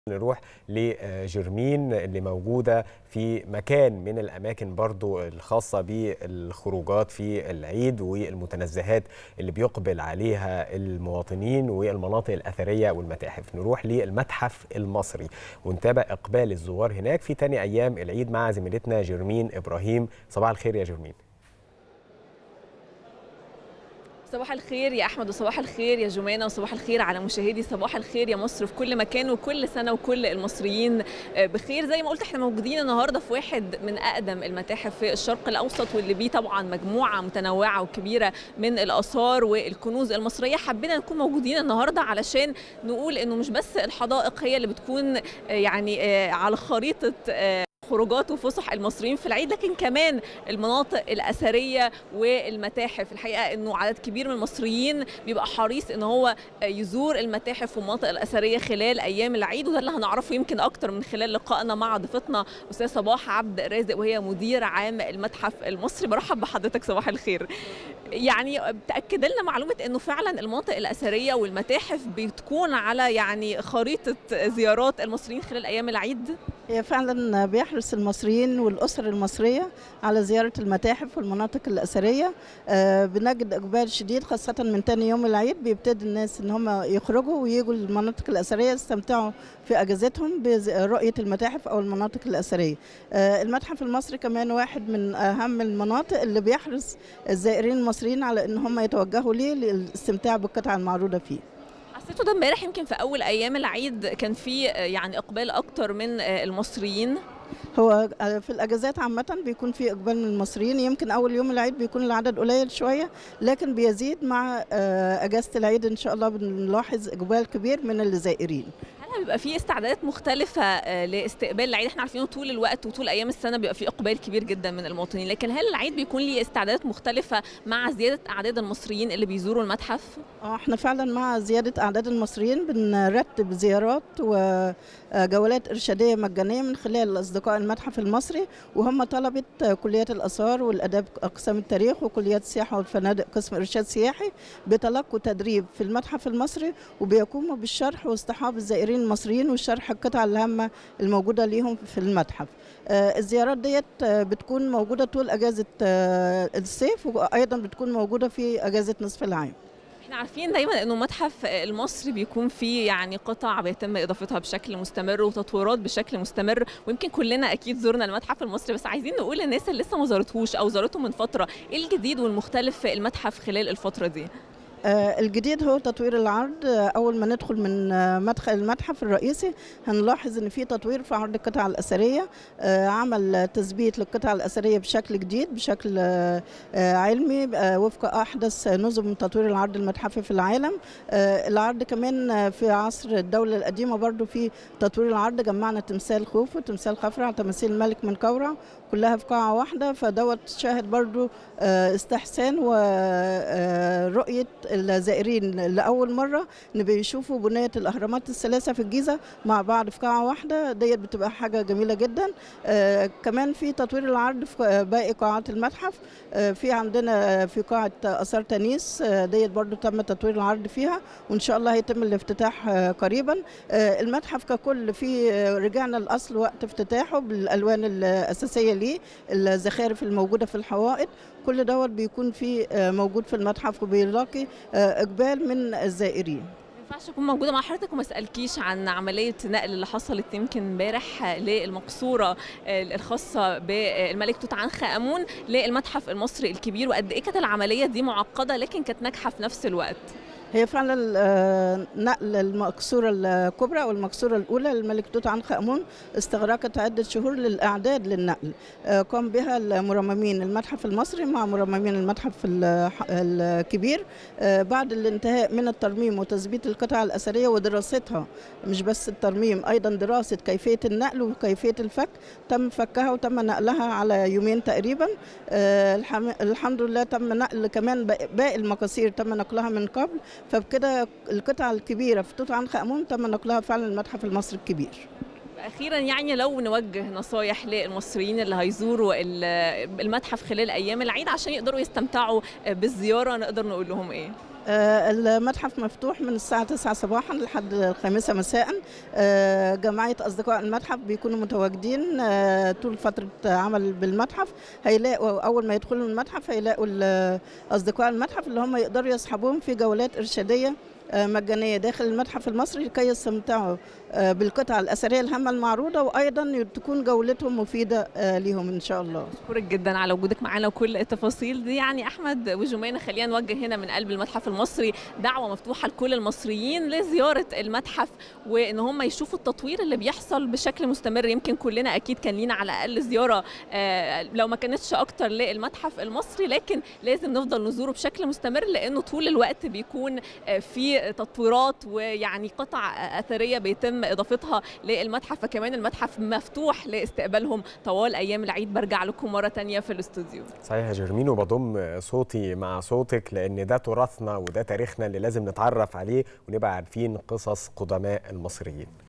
نروح لجرمين اللي موجودة في مكان من الأماكن برضو الخاصة بالخروجات في العيد والمتنزهات اللي بيقبل عليها المواطنين والمناطق الأثرية والمتاحف نروح للمتحف المصري ونتابع إقبال الزوار هناك في تاني أيام العيد مع زميلتنا جرمين إبراهيم صباح الخير يا جرمين صباح الخير يا احمد وصباح الخير يا جمانه وصباح الخير على مشاهدي صباح الخير يا مصر في كل مكان وكل سنه وكل المصريين بخير زي ما قلت احنا موجودين النهارده في واحد من اقدم المتاحف في الشرق الاوسط واللي بيه طبعا مجموعه متنوعه وكبيره من الاثار والكنوز المصريه حبينا نكون موجودين النهارده علشان نقول انه مش بس الحدائق هي اللي بتكون يعني على خريطه خروجات وفسح المصريين في العيد لكن كمان المناطق الاثريه والمتاحف الحقيقه انه عدد كبير من المصريين بيبقى حريص ان هو يزور المتاحف والمناطق الاثريه خلال ايام العيد وده اللي هنعرفه يمكن اكتر من خلال لقائنا مع ضيفتنا استاذ صباح عبد رازق وهي مدير عام المتحف المصري برحب بحضرتك صباح الخير يعني تاكد لنا معلومه انه فعلا المناطق الاثريه والمتاحف بتكون على يعني خريطه زيارات المصريين خلال ايام العيد هي فعلا بيحرص المصريين والاسر المصريه على زياره المتاحف والمناطق الاثريه أه بنجد اقبال شديد خاصه من تاني يوم العيد بيبتدي الناس ان هم يخرجوا ويجوا المناطق الاثريه يستمتعوا في اجازتهم برؤيه المتاحف او المناطق الاثريه أه المتحف المصري كمان واحد من اهم المناطق اللي بيحرص الزائرين المصريين على ان هم يتوجهوا ليه للاستمتاع بالقطع المعروضه فيه حسيته ده امبارح يمكن في اول ايام العيد كان في يعني اقبال اكتر من المصريين هو في الاجازات عامه بيكون في اقبال من المصريين يمكن اول يوم العيد بيكون العدد قليل شويه لكن بيزيد مع اجازه العيد ان شاء الله بنلاحظ اقبال كبير من الزائرين هل بيبقى في استعدادات مختلفة لاستقبال العيد؟ احنا عارفين طول الوقت وطول ايام السنة بيبقى في اقبال كبير جدا من المواطنين، لكن هل العيد بيكون ليه استعدادات مختلفة مع زيادة اعداد المصريين اللي بيزوروا المتحف؟ اه احنا فعلا مع زيادة اعداد المصريين بنرتب زيارات وجولات ارشادية مجانية من خلال اصدقاء المتحف المصري وهم طلبة كليات الاثار والاداب اقسام التاريخ وكليات السياحة والفنادق قسم ارشاد سياحي بيتلقوا تدريب في المتحف المصري وبيقوموا بالشرح واصطحاب الزائرين المصريين وشرح القطع الهامة الموجودة ليهم في المتحف آه الزيارات ديت آه بتكون موجودة طول أجازة آه الصيف وأيضا بتكون موجودة في أجازة نصف العام احنا عارفين دايما انه المتحف المصري بيكون فيه يعني قطع بيتم اضافتها بشكل مستمر وتطويرات بشكل مستمر ويمكن كلنا اكيد زرنا المتحف المصري بس عايزين نقول للناس اللي لسه ما زارتهوش او زارته من فتره ايه الجديد والمختلف في المتحف خلال الفتره دي آه الجديد هو تطوير العرض آه اول ما ندخل من آه مدخل المتحف الرئيسي هنلاحظ ان في تطوير في عرض القطع الاثريه عمل تثبيت للقطع الاثريه بشكل جديد بشكل علمي وفق احدث نظم تطوير العرض المتحفي في العالم العرض كمان في عصر الدوله القديمه برضو في تطوير العرض جمعنا تمثال خوفو تمثال خفرع تماثيل الملك من كورع كلها في قاعه واحده فدوت شاهد برضو استحسان ورؤيه الزائرين لاول مره ان بيشوفوا بنيه الاهرامات الثلاثه في الجيزه مع بعض في قاعه واحده ديت بتبقى حاجه جميله جدا آه كمان في تطوير العرض في باقي قاعات المتحف آه في عندنا في قاعه اثار تانيس آه ديت برضو تم تطوير العرض فيها وان شاء الله هيتم الافتتاح آه قريبا آه المتحف ككل في آه رجعنا الاصل وقت افتتاحه بالالوان الاساسيه ليه الزخارف الموجوده في الحوائط كل دوت بيكون في موجود في المتحف وبيلاقي اقبال من الزائرين ما ينفعش اكون موجوده مع حضرتك وما اسالكيش عن عمليه نقل اللي حصلت يمكن امبارح للمقصوره الخاصه بالملك توت عنخ امون للمتحف المصري الكبير وقد ايه كانت العمليه دي معقده لكن كانت ناجحه في نفس الوقت هي فعلا نقل المقصورة الكبرى أو المقصورة الأولى للملك توت عنخ آمون استغرقت عدة شهور للإعداد للنقل قام بها المرممين المتحف المصري مع مرممين المتحف الكبير بعد الانتهاء من الترميم وتثبيت القطع الأثرية ودراستها مش بس الترميم أيضا دراسة كيفية النقل وكيفية الفك تم فكها وتم نقلها على يومين تقريبا الحمد لله تم نقل كمان باقي المقاصير تم نقلها من قبل فبكده القطعه الكبيره في توت عنخ امون تم نقلها فعلا المتحف المصري الكبير اخيرا يعني لو نوجه نصايح للمصريين اللي هيزوروا المتحف خلال ايام العيد عشان يقدروا يستمتعوا بالزياره نقدر نقول لهم ايه المتحف مفتوح من الساعة 9 صباحا لحد الخامسة مساء جمعية أصدقاء المتحف بيكونوا متواجدين طول فترة عمل بالمتحف هيلاقوا أول ما يدخلوا المتحف هيلاقوا أصدقاء المتحف اللي هم يقدروا يصحبوهم في جولات إرشادية مجانيه داخل المتحف المصري لكي يستمتعوا بالقطع الاثريه الهامه المعروضه وايضا تكون جولتهم مفيده ليهم ان شاء الله. اشكرك جدا على وجودك معانا وكل التفاصيل دي يعني احمد وجمانه خلينا نوجه هنا من قلب المتحف المصري دعوه مفتوحه لكل المصريين لزياره المتحف وان هم يشوفوا التطوير اللي بيحصل بشكل مستمر يمكن كلنا اكيد كان لينا على الاقل زياره لو ما كانتش اكتر للمتحف المصري لكن لازم نفضل نزوره بشكل مستمر لانه طول الوقت بيكون في تطويرات ويعني قطع اثريه بيتم اضافتها للمتحف فكمان المتحف مفتوح لاستقبالهم طوال ايام العيد برجع لكم مره تانية في الاستوديو صحيح يا جرمين وبضم صوتي مع صوتك لان ده تراثنا وده تاريخنا اللي لازم نتعرف عليه ونبقى عارفين قصص قدماء المصريين